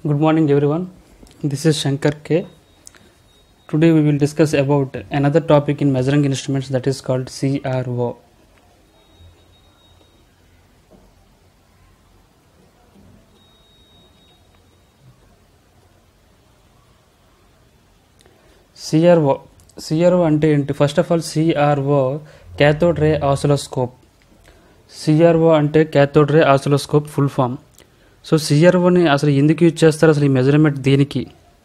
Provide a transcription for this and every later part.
Good morning, everyone. This is Shankar K. Today we will discuss about another topic in measuring instruments that is called CRO. CRO CRO అంటే ఏంటి first of all CRO cathode ray oscilloscope CRO అంటే cathode ray oscilloscope full form so సిఆర్ఓని అసలు ఎందుకు use చేస్తారు అసలు ఈ measurement దేనికి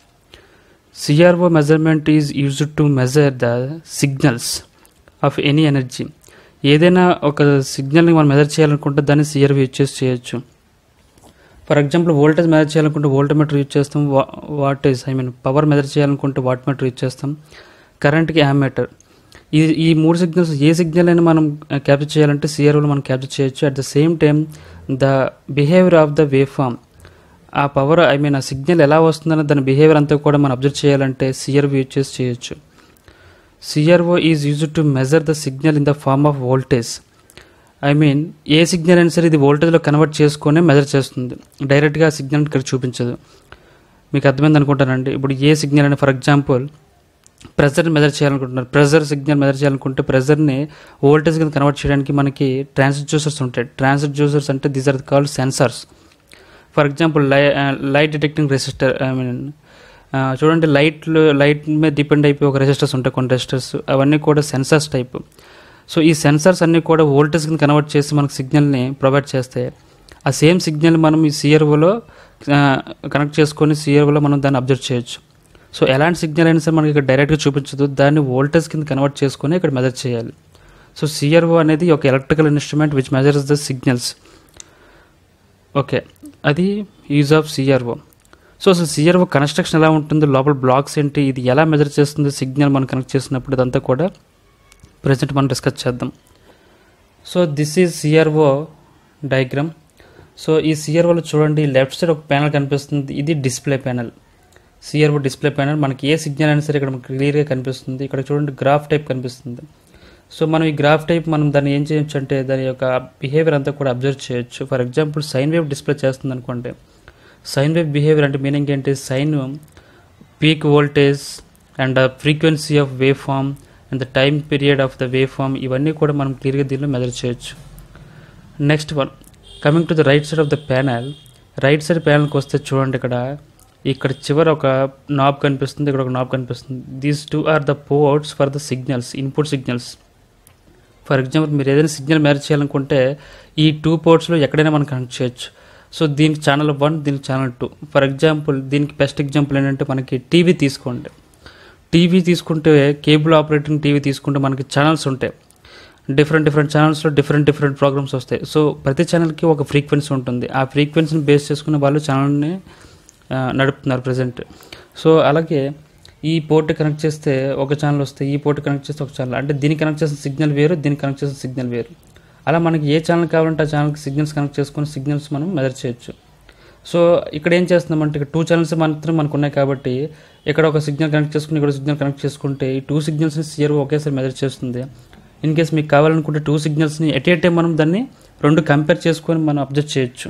CRO measurement is used to measure the signals of any energy ఏదైనా ఒక సిగ్నల్ని మనం మెజర్ చేయాలనుకుంటే దాన్ని సిఆర్ఓ యూజ్ చేసి చేయొచ్చు ఫర్ ఎగ్జాంపుల్ వోల్టేజ్ మెజర్ చేయాలనుకుంటే వోల్టమీటర్ యూజ్ చేస్తాం వా wattage I mean power measure చేయాలనుకుంటే వాట్ మీటర్ యూజ్ చేస్తాం కరెంట్కి యామ్మీటర్ ఈ ఈ మూడు సిగ్నల్స్ ఏ సిగ్నల్ అయినా మనం క్యాప్చర్ చేయాలంటే సిఆర్ఓలో మనం క్యాప్చర్ చేయొచ్చు at the same time the behaviour of the way waveform ఆ పవర్ ఐ మీన్ ఆ సిగ్నల్ ఎలా వస్తుందన్న దాని బిహేవియర్ అంతా కూడా మనం అబ్జర్వ్ చేయాలంటే సిఆర్ఓ యూజ్ చేసి చేయొచ్చు CRO is use to measure the signal in the form of voltage I mean ఏ సిగ్నల్ అయినా సరే ఇది వోల్టేజ్లో కన్వర్ట్ చేసుకొని మెజర్ చేస్తుంది డైరెక్ట్గా ఆ సిగ్నల్ ఇక్కడ చూపించదు మీకు అర్థమైంది అనుకుంటానండి ఇప్పుడు ఏ సిగ్నల్ అని ఫర్ ఎగ్జాంపుల్ ప్రెజర్ని మెజర్ చేయాలనుకుంటున్నారు ప్రెజర్ సిగ్నల్ మెజర్ చేయాలనుకుంటే ప్రెజర్ని వోల్టేజ్ కింద కన్వర్ట్ చేయడానికి మనకి ట్రాన్స్డ్యూసర్స్ ఉంటాయి ట్రాన్స్డ్యూసర్స్ అంటే these are called sensors for example లై light detecting resistor I mean చూడండి లైట్ లైట్ మీద డిపెండ్ అయిపోయి ఒక రెసిస్టర్స్ ఉంటాయి కొన్ని రెసిస్టర్స్ అవన్నీ కూడా సెన్సార్స్ టైప్ సో ఈ సెన్సార్స్ అన్నీ కూడా వోల్టేజ్ కింద కన్వర్ట్ చేసి మనకు సిగ్నల్ని ప్రొవైడ్ చేస్తాయి ఆ సేమ్ సిగ్నల్ మనం ఈ సిఆర్ఓలో కనెక్ట్ చేసుకొని సిఆర్ఓలో మనం దాన్ని అబ్జర్వ్ చేయొచ్చు సో ఎలాంటి సిగ్నల్ అయినా సరే మనకి ఇక్కడ డైరెక్ట్గా చూపించదు దాన్ని వోల్టేజ్ కింద కన్వర్ట్ చేసుకొని ఇక్కడ మెజర్ చేయాలి సో సిఆర్ఓ అనేది ఒక electrical instrument which measures the signals okay అది యూజ్ ఆఫ్ సిఆర్ఓ సో అసలు సిఆర్ఓ కన్స్ట్రక్షన్ ఎలా ఉంటుంది లోపల బ్లాక్స్ ఏంటి ఇది ఎలా మెజర్ చేస్తుంది సిగ్నల్ మనం కనెక్ట్ చేసినప్పుడు ఇదంతా కూడా ప్రజెంట్ మనం డిస్కస్ చేద్దాం so this is CRO diagram so ఈ సిఆర్ఓలో చూడండి లెఫ్ట్ సైడ్ ఒక ప్యానల్ కనిపిస్తుంది ఇది display panel CRO display panel మనకి ఏ సిగ్నల్ అయినా సరే ఇక్కడ మనకి క్లియర్గా కనిపిస్తుంది ఇక్కడ చూడండి గ్రాఫ్ టైప్ కనిపిస్తుంది సో మనం ఈ గ్రాఫ్ టైప్ మనం దాన్ని ఏం చేయొచ్చు అంటే దాని యొక్క బిహేవియర్ అంతా కూడా అబ్జర్వ్ చేయొచ్చు for example sine wave display చేస్తుంది అనుకోండి సైన్ వేవ్ బిహేవియర్ అంటే మీనింగ్ ఏంటి sine peak voltage and frequency of waveform and the time period of the wave waveform ఇవన్నీ కూడా మనం క్లియర్గా దీనిలో మెజర్ చేయొచ్చు next one coming to the right side of the panel right side ప్యానల్కి వస్తే చూడండి ఇక్కడ ఇక్కడ చివర ఒక నాబ్ కనిపిస్తుంది ఇక్కడ ఒక నాబ్ కనిపిస్తుంది these two are the ports for the signals input signals for example మీరు ఏదైనా సిగ్నల్ మ్యారేజ్ చేయాలనుకుంటే ఈ టూ పోర్ట్స్లో ఎక్కడైనా మనం కనెక్ట్ చేయొచ్చు సో దీనికి ఛానల్ వన్ దీనికి ఛానల్ టూ ఫర్ ఎగ్జాంపుల్ దీనికి బెస్ట్ ఎగ్జాంపుల్ ఏంటంటే మనకి టీవీ తీసుకోండి టీవీ తీసుకుంటే కేబుల్ ఆపరేటింగ్ టీవీ తీసుకుంటే మనకి ఛానల్స్ ఉంటాయి డిఫరెంట్ డిఫరెంట్ ఛానల్స్లో డిఫరెంట్ డిఫరెంట్ ప్రోగ్రామ్స్ వస్తాయి సో ప్రతి ఛానల్కి ఒక ఫ్రీక్వెన్సీ ఉంటుంది ఆ ఫ్రీక్వెన్సీని బేస్ చేసుకుని వాళ్ళు ఛానల్ని నడుపుతున్నారు ప్రజెంట్ సో అలాగే ఈ పోర్ట్ కనెక్ట్ చేస్తే ఒక ఛానల్ వస్తే ఈ పోర్ట్ కనెక్ట్ చేస్తే ఒక ఛానల్ అంటే దీనికి కనెక్ట్ చేసిన సిగ్నల్ వేరు దీనికి కనెక్ట్ చేసిన సిగ్నల్ వేరు అలా మనకి ఏ ఛానల్ కావాలంటే ఆ ఛానల్కి సిగ్నల్స్ కనెక్ట్ చేసుకొని సిగ్నల్స్ మనం మెజర్ చేయొచ్చు సో ఇక్కడ ఏం చేస్తున్నామంటే ఇక్కడ టూ ఛానల్స్ మాత్రం మనకు ఉన్నాయి కాబట్టి ఇక్కడ ఒక సిగ్నల్ కనెక్ట్ చేసుకుని ఇక్కడ సిగ్నల్ కనెక్ట్ చేసుకుంటే ఈ టూ సిగ్నల్స్ని సిఆర్ఓ ఒకేసారి మెజర్ చేస్తుంది ఇన్ కేస్ మీకు కావాలనుకుంటే టూ సిగ్నల్స్ని ఎట్ ఏ టైం మనం దాన్ని రెండు కంపేర్ చేసుకొని మనం అబ్జర్వ్ చేయొచ్చు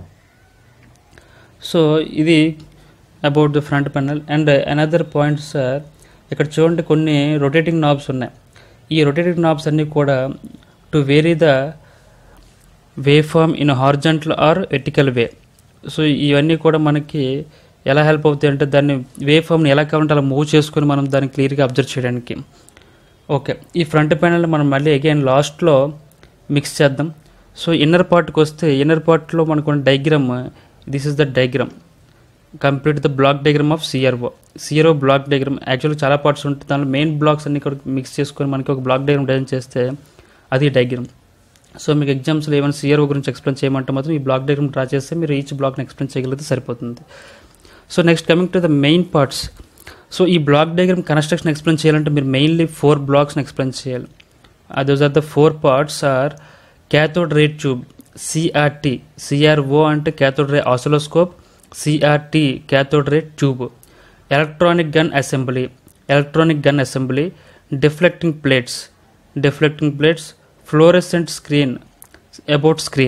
సో ఇది about the front panel and another point sir ఇక్కడ చూడండి కొన్ని రొటేటింగ్ నాబ్స్ ఉన్నాయి ఈ రొటేటింగ్ నాబ్స్ అన్నీ కూడా to vary the way form in horizontal or vertical way so ఇవన్నీ కూడా మనకి ఎలా హెల్ప్ అవుతాయి అంటే దాన్ని వే ఫామ్ని ఎలా కావాలంటే అలా మూవ్ చేసుకొని మనం దాన్ని క్లియర్గా అబ్జర్వ్ చేయడానికి ఓకే ఈ ఫ్రంట్ ప్యానల్ మనం మళ్ళీ అగైన్ లాస్ట్లో మిక్స్ చేద్దాం సో ఇన్నర్ పార్ట్కి వస్తే ఇన్నర్ పార్ట్లో మనకు diagram this is the diagram complete the block diagram of CRO CRO block diagram యాక్చువల్గా చాలా పార్ట్స్ ఉంటాయి దానిలో మెయిన్ బ్లాక్స్ అన్ని ఇక్కడ మిక్స్ చేసుకొని మనకి ఒక బ్లాక్ డయాగ్రామ్ డిజైన్ చేస్తే అది డయాగ్రామ్ సో మీకు ఎగ్జామ్స్లో ఏమైనా సిఆర్ఓ గురించి ఎక్స్ప్లెయిన్ చేయమంటే మాత్రం ఈ బ్లాక్ డయాగ్రామ్ డ్రా చేస్తే మీరు ఈచ్ బ్లాక్ని ఎక్స్ప్లెయిన్ చేయగలిగితే సరిపోతుంది so next coming to the main parts so ఈ బ్లాక్ డయాగ్రామ్ కన్స్ట్రక్షన్ ఎక్స్ప్లెయిన్ చేయాలంటే మీరు మెయిన్లీ ఫోర్ బ్లాక్స్ని ఎక్స్ప్లెయిన్ చేయాలి those are the four parts are cathode ray tube CRT CRO అంటే cathode ray oscilloscope CRT cathode ray tube electronic gun assembly electronic gun assembly deflecting plates deflecting plates fluorescent screen about screen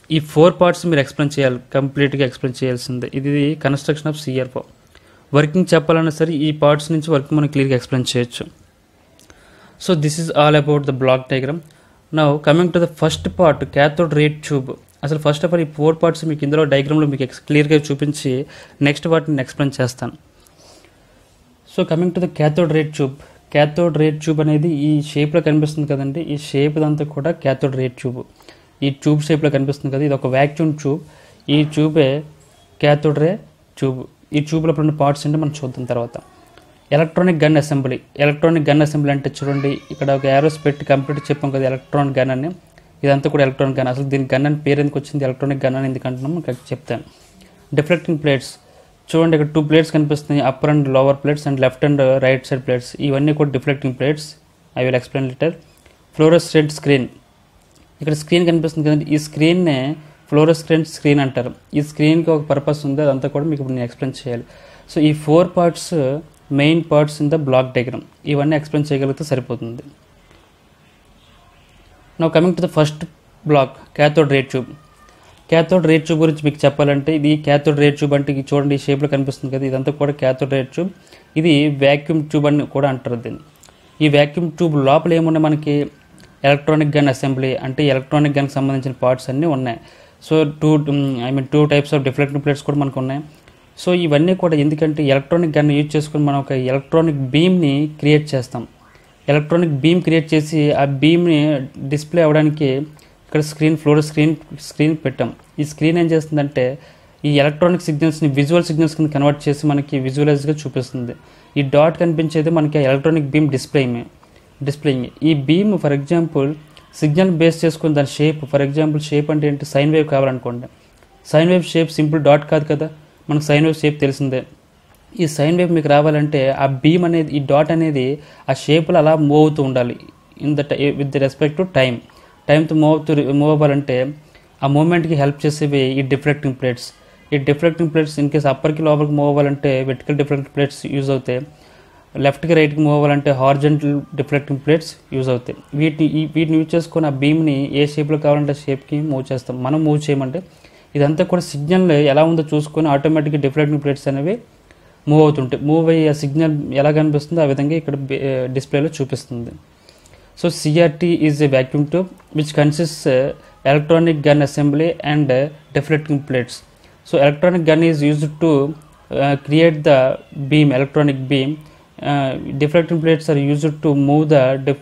ఈ four parts మీరు explain చేయాలి కంప్లీట్గా explain చేయాల్సిందే ఇది construction of CRO working చెప్పాలన్నా సరే ఈ పార్ట్స్ నుంచి వర్కింగ్ మనం క్లియర్గా ఎక్స్ప్లెయిన్ చేయొచ్చు so this is all about the block diagram now coming to the first part cathode ray tube అసలు ఫస్ట్ ఆఫ్ ఆల్ ఈ ఫోర్ పార్ట్స్ మీకు ఇందులో డయాగ్రామ్లో మీకు క్లియర్గా చూపించి నెక్స్ట్ వాటిని ఎక్స్ప్లెయిన్ చేస్తాను so coming to the cathode ray tube cathode ray tube అనేది ఈ షేప్లో కనిపిస్తుంది కదండి ఈ షేప్ అంతా కూడా క్యాథోడ్ రేట్ ట్యూబ్ ఈ ట్యూబ్ షేప్లో కనిపిస్తుంది కదా ఇది ఒక వ్యాక్యూమ్ ట్యూబ్ ఈ ట్యూబే క్యాథోడ్ రే ట్యూబ్ ఈ ట్యూబ్లో ఉన్న పార్ట్స్ అంటే మనం చూద్దాం తర్వాత electronic gun assembly electronic gun assembly అంటే చూడండి ఇక్కడ ఒక యారోస్ పెట్టి కంప్లీట్ చెప్పాం కదా ఎలక్ట్రానిక్ గన్ అని ఇదంతా కూడా ఎలక్ట్రానిక్ గన్ అసలు దీని గన్ అని పేరు ఎందుకు వచ్చింది ఎలక్ట్రానిక్ గన్ అని ఎందుకు అంటున్నాం ఇక్కడ చెప్తాను డిఫ్లెక్టింగ్ ప్లేట్స్ చూడండి ఇక్కడ టూ ప్లేట్స్ కనిపిస్తున్నాయి upper and lower plates and left and right side plates ఇవన్నీ కూడా deflecting plates I will explain later fluorescent screen ఇక్కడ స్క్రీన్ కనిపిస్తుంది కదండి ఈ స్క్రీన్నే ఫ్లోరోస్క్రీన్ స్క్రీన్ అంటారు ఈ స్క్రీన్కి ఒక పర్పస్ ఉంది అదంతా కూడా మీకు ఇప్పుడు నేను ఎక్స్ప్లెయిన్ చేయాలి సో ఈ four parts main parts in the block diagram ఇవన్నీ ఎక్స్ప్లెయిన్ చేయగలిగితే సరిపోతుంది now coming to the first block cathode ray tube cathode ray tube గురించి మీకు చెప్పాలంటే ఇది క్యాథోడ్ రేట్ ట్యూబ్ అంటే ఇది చూడండి ఈ షేప్లో కనిపిస్తుంది కదా ఇదంతా కూడా క్యాథోడ్ రేట్ ట్యూబ్ ఇది వ్యాక్యూమ్ ట్యూబ్ అని కూడా అంటారు దీన్ని ఈ వ్యాక్యూమ్ ట్యూబ్ లోపల ఏమున్నాయి మనకి ఎలక్ట్రానిక్ గన్ అసెంబ్లీ అంటే ఎలక్ట్రానిక్ గన్కి సంబంధించిన పార్ట్స్ అన్నీ ఉన్నాయి so two I mean two types of deflecting plates కూడా మనకు ఉన్నాయి సో ఇవన్నీ కూడా ఎందుకంటే ఎలక్ట్రానిక్ గన్ యూజ్ చేసుకుని మనం ఒక ఎలక్ట్రానిక్ బీమ్ని క్రియేట్ చేస్తాం ఎలక్ట్రానిక్ బీమ్ క్రియేట్ చేసి ఆ బీమ్ని డిస్ప్లే అవ్వడానికి ఇక్కడ స్క్రీన్ ఫ్లోర్ స్క్రీన్ స్క్రీన్ పెట్టాం ఈ స్క్రీన్ ఏం చేస్తుందంటే ఈ ఎలక్ట్రానిక్ సిగ్నల్స్ని విజువల్ సిగ్నల్స్ కింద కన్వర్ట్ చేసి మనకి విజువలైజ్గా చూపిస్తుంది ఈ డాట్ కనిపించేది మనకి ఎలక్ట్రానిక్ బీమ్ డిస్ప్లేయింగ్ డిస్ప్లేయింగ్ ఈ beam for example signal base చేసుకుని దాని షేప్ ఫర్ ఎగ్జాంపుల్ షేప్ అంటే ఏంటి సైన్ వేవ్ కావాలనుకోండి sine wave shape simple dot కాదు కదా మనకు సైన్ వేవ్ షేప్ తెలిసిందే ఈ సైన్ వేవ్ మీకు రావాలంటే ఆ బీమ్ అనేది ఈ డాట్ అనేది ఆ షేప్లో అలా మూవ్ అవుతూ ఉండాలి in the with the respect to time టైంతో మూవ్ అవుతూ మూవ్ అవ్వాలంటే ఆ మూమెంట్కి హెల్ప్ చేసేవి ఈ డిఫ్లెక్టింగ్ ప్లేట్స్ ఈ డిఫ్లెక్టింగ్ ప్లేట్స్ ఇన్ కేస్ అప్పర్కి లోపలికి మూవ్ అవ్వాలంటే వెర్టికల్ డిఫ్లెక్టింగ్ ప్లేట్స్ యూజ్ అవుతాయి లెఫ్ట్కి రైట్కి మూవ్ అవ్వాలంటే హార్జెంటల్ డిఫ్లెక్టింగ్ ప్లేట్స్ యూజ్ అవుతాయి వీటిని ఈ వీటిని యూజ్ చేసుకొని ఆ బీమ్ని ఏ షేప్లో కావాలంటే ఆ షేప్కి మూవ్ చేస్తాం మనం మూవ్ చేయమంటే ఇదంతా కూడా సిగ్నల్ ఎలా ఉందో చూసుకొని ఆటోమేటిక్గా డిఫ్లెక్టింగ్ ప్లేట్స్ అనేవి మూవ్ అవుతుంటాయి మూవ్ అయ్యి ఆ సిగ్నల్ ఎలా కనిపిస్తుందో ఆ విధంగా ఇక్కడ డిస్ప్లేలో చూపిస్తుంది so CRT is a vacuum tube which consist electronic gun assembly and deflecting plates so electronic gun is used to create the beam electronic beam deflecting plates are used to move the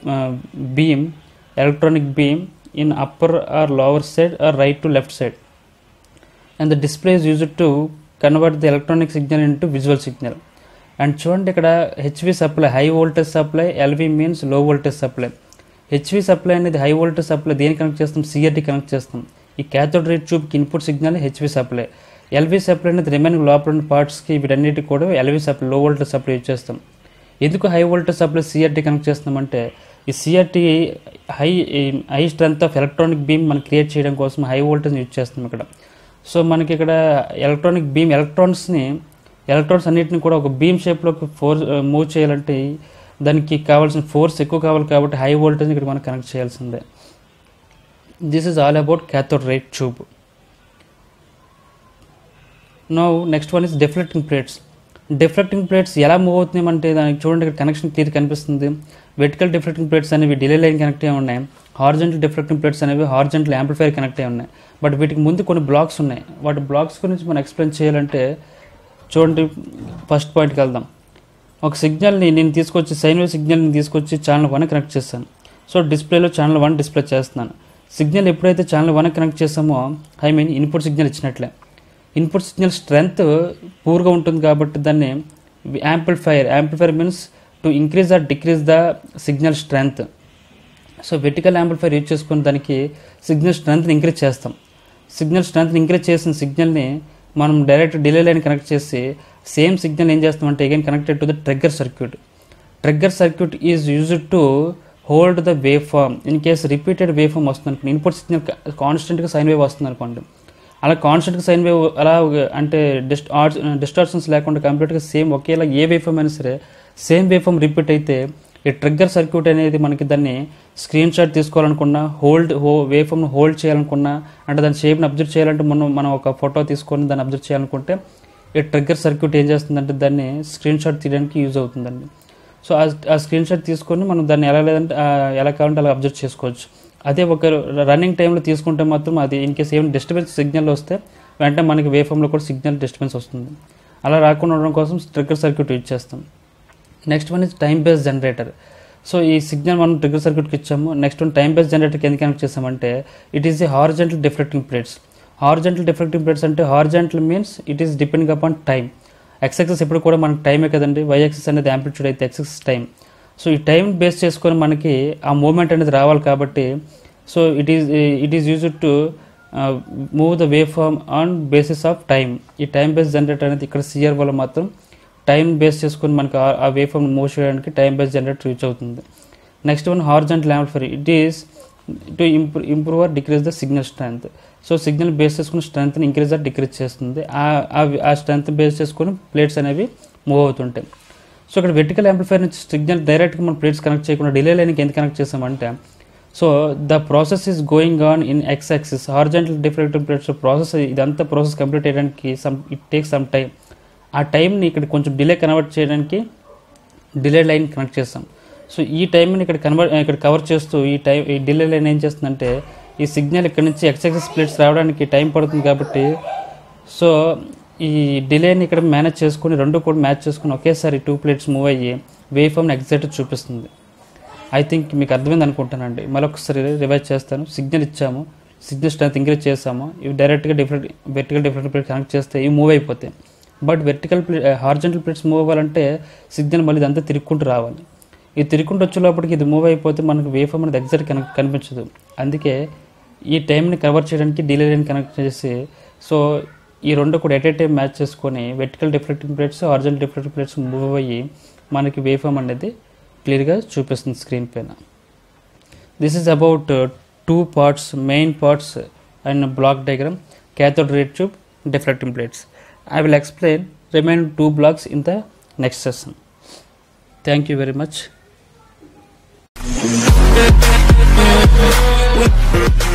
beam electronic beam in upper or lower side or right to left side and the display is used to convert the electronic signal into visual signal and చూడండి ఇక్కడ HV supply high voltage supply LV means low voltage supply HV supply అనేది high voltage supply దేనికి connect చేస్తాం CRT connect చేస్తాం ఈ cathode ray ట్యూబ్కి input signal HV supply LV supply అనేది remaining లోపల ఉన్న పార్ట్స్కి వీటన్నిటికి కూడా LV supply low voltage supply use చేస్తాం ఎందుకు high voltage supply CRT connect చేస్తామంటే ఈ CRT high high strength of electronic beam మనం క్రియేట్ చేయడం కోసం హై వోల్టేజ్ యూజ్ చేస్తాం ఇక్కడ సో మనకి ఇక్కడ ఎలక్ట్రానిక్ బీమ్ ఎలక్ట్రాన్స్ని ఎలక్ట్రాన్స్ అన్నిటిని కూడా ఒక బీమ్ షేప్లోకి ఫోర్స్ మూవ్ చేయాలంటే దానికి కావాల్సిన ఫోర్స్ ఎక్కువ కావాలి కాబట్టి హై వోల్టేజ్ ఇక్కడ మనం కనెక్ట్ చేయాల్సిందే this is all about cathode ray tube now next one is deflecting plates deflecting plates ఎలా మూవ్ అవుతున్నాయి అంటే దానికి చూడండి ఇక్కడ కనెక్షన్ క్లియర్ కనిపిస్తుంది వెర్టికల్ డిఫ్లెక్టింగ్ ప్లేట్స్ అనేవి డిలే లైన్ కనెక్ట్ అయి ఉన్నాయి హార్జెంటల్ డిఫ్లెక్టింగ్ ప్లేట్స్ అనేవి హార్జెంటల్ యాంప్లిఫైర్ కనెక్ట్ అయి ఉన్నాయి బట్ వీటికి ముందు కొన్ని బ్లాక్స్ ఉన్నాయి వాటి బ్లాక్స్ గురించి మనం ఎక్స్ప్లెయిన్ చేయాలంటే చూడండి ఫస్ట్ పాయింట్కి వెళ్దాం ఒక సిగ్నల్ని నేను తీసుకొచ్చి సైన్ వేవ్ సిగ్నల్ని తీసుకొచ్చి ఛానల్ వన్ కనెక్ట్ చేస్తాను సో డిస్ప్లేలో ఛానల్ వన్ డిస్ప్లే చేస్తున్నాను సిగ్నల్ ఎప్పుడైతే ఛానల్ వన్ కనెక్ట్ చేస్తామో ఐ మీన్ ఇన్పుట్ సిగ్నల్ ఇచ్చినట్లే ఇన్పుట్ సిగ్నల్ స్ట్రెంగ్త్ పూర్గా ఉంటుంది కాబట్టి దాన్ని amplifier amplifier means to increase or decrease the signal strength so vertical amplifier use చేసుకుని దానికి సిగ్నల్ స్ట్రెంత్ని ఇంక్రీజ్ చేస్తాం సిగ్నల్ స్ట్రెంత్ని ఇంక్రీజ్ చేసిన సిగ్నల్ని మనం డైరెక్ట్ డిలే లైన్ కనెక్ట్ చేసి సేమ్ సిగ్నల్ ఏం చేస్తామంటే again connected to the trigger circuit trigger circuit is used to hold the wave form in case repeated wave form వస్తుంది అనుకోండి ఇన్పుట్ సిగ్నల్ కాన్స్టెంట్గా సైన్ వేవ్ వస్తుంది అనుకోండి అలా కాన్స్టెంట్గా సైన్ వేవ్ అలా అంటే డిస్ట్ డిస్టార్షన్స్ లేకుండా కంప్లీట్గా సేమ్ ఒకేలా ఏ వేవ్ ఫామ్ అయినా సరే సేమ్ వేవ్ ఫామ్ రిపీట్ అయితే ఈ ట్రిగ్గర్ సర్క్యూట్ అనేది మనకి దాన్ని స్క్రీన్ షాట్ తీసుకోవాలనుకున్నా హోల్డ్ హో వేవ్ ఫామ్ను హోల్డ్ చేయాలనుకున్నా అంటే దాని షేప్ని అబ్జర్వ్ చేయాలంటే మనం మనం ఒక ఫోటో తీసుకొని దాన్ని అబ్జర్వ్ చేయాలనుకుంటే ఈ ట్రిగ్గర్ సర్క్యూట్ ఏం చేస్తుందంటే దాన్ని స్క్రీన్ షాట్ తీయడానికి యూజ్ అవుతుందండి సో ఆ- ఆ స్క్రీన్ షాట్ తీసుకొని మనం దాన్ని ఎలా లేదంటే ఆ, ఎలా కావాలంటే అలా అబ్జర్వ్ చేసుకోవచ్చు అదే ఒక రన్నింగ్ టైంలో తీసుకుంటే మాత్రం అది ఇన్ కేస్ ఏమైనా డిస్టర్బెన్స్ సిగ్నల్ వస్తే వెంటనే మనకి వే ఫామ్లో కూడా సిగ్నల్ డిస్టర్బెన్స్ వస్తుంది అలా రాకుండా ఉండడం కోసం ట్రిగ్గర్ సర్క్యూట్ యూజ్ చేస్తాం next one is time base generator so ఈ సిగ్నల్ మనం ట్రిగ్గర్ సర్క్యూట్కి ఇచ్చాము నెక్స్ట్ వన్ టైం బేస్ జనరేటర్కి ఎందుకు కనెక్ట్ చేసామంటే it is the horizontal deflecting plates horizontal deflecting plates అంటే horizontal means it is depending upon time X axis ఇప్పుడు కూడా మనకి టైమే కదండి వై యాక్సెస్ అనేది యాంప్లిట్యూడ్ అయితే ఎక్స్ యాక్సెస్ టైం సో ఈ టైం బేస్ చేసుకొని మనకి ఆ మూమెంట్ అనేది రావాలి కాబట్టి so it is it is use to move the wave form on basis of time ఈ టైం బేస్ జనరేటర్ అనేది ఇక్కడ సిఆర్ వల్ల మాత్రం టైం బేస్ చేసుకొని మనకి ఆ- ఆ వే ఫామ్ మూవ్ చేయడానికి టైం బేస్ జనరేటర్ యూజ్ అవుతుంది next one horizontal amplifier it is to improve improve or decrease the signal strength so signal base చేసుకుని స్ట్రెంత్ని ఇంక్రీజ్ ఆర్ డిక్రీజ్ చేస్తుంది ఆ- ఆ- ఆ స్ట్రెంత్ బేస్ చేసుకొని ప్లేట్స్ అనేవి మూవ్ అవుతుంటాయి సో ఇక్కడ వెర్టికల్ యాంప్లిఫైర్ నుంచి సిగ్నల్ డైరెక్ట్గా మనం ప్లేట్స్ కనెక్ట్ చేయకుండా డిలే లైన్కి ఎందుకు కనెక్ట్ చేసామంటే so the process is going on in X axis horizontal deflective plates process ఇదంతా ప్రాసెస్ కంప్లీట్ చేయడానికి some it take some time ఆ టైంని ఇక్కడ కొంచెం డిలే కన్వర్ట్ చేయడానికి డిలే లైన్ కనెక్ట్ చేస్తాం సో ఈ టైంని ఇక్కడ కన్వర్ట్ ఇక్కడ కవర్ చేస్తూ ఈ టైం ఈ డిలే లైన్ ఏం చేస్తుందంటే ఈ సిగ్నల్ ఇక్కడ నుంచి ఎక్స్ఎక్సెస్ ప్లేట్స్ రావడానికి టైం పడుతుంది కాబట్టి సో ఈ డిలేని ఇక్కడ మేనేజ్ చేసుకుని రెండు కూడా మ్యాచ్ చేసుకుని ఒకేసారి టూ ప్లేట్స్ మూవ్ అయ్యి వే ఫామ్ని ఎగ్జాక్ట్ చూపిస్తుంది ఐ థింక్ మీకు అర్థమైంది అనుకుంటానండి మరొకసారి రివైజ్ చేస్తాను సిగ్నల్ ఇచ్చాము సిగ్నల్ స్ట్రెంత్ ఇంక్రీజ్ చేసాము ఇవి డైరెక్ట్గా different vertical different plate connect చేస్తే ఇవి మూవ్ అయిపోతాయి but vertical play horizontal plates move అవ్వాలంటే సిగ్నల్ మళ్ళీ ఇదంతా తిరుక్కుంటూ రావాలి ఇది తిరుక్కుంటూ వచ్చేలోపటికి ఇది మూవ్ అయిపోతే మనకు వే ఫామ్ అనేది ఎగ్జాక్ట్ కనెక్ట్ కనిపించదు అందుకే ఈ టైంని కవర్ చేయడానికి డిలే లైన్ కనెక్ట్ చేసి సో ఈ రెండు కూడా ఎట్ ఏ టైం మ్యాచ్ చేసుకొని vertical deflecting plates horizontal deflecting plates move అయ్యి మనకి వే ఫామ్ అనేది క్లియర్గా చూపిస్తుంది స్క్రీన్ పైన this is about two parts main parts and block diagram cathode ray tube deflecting plates i will explain remaining two blocks in the next session thank you very much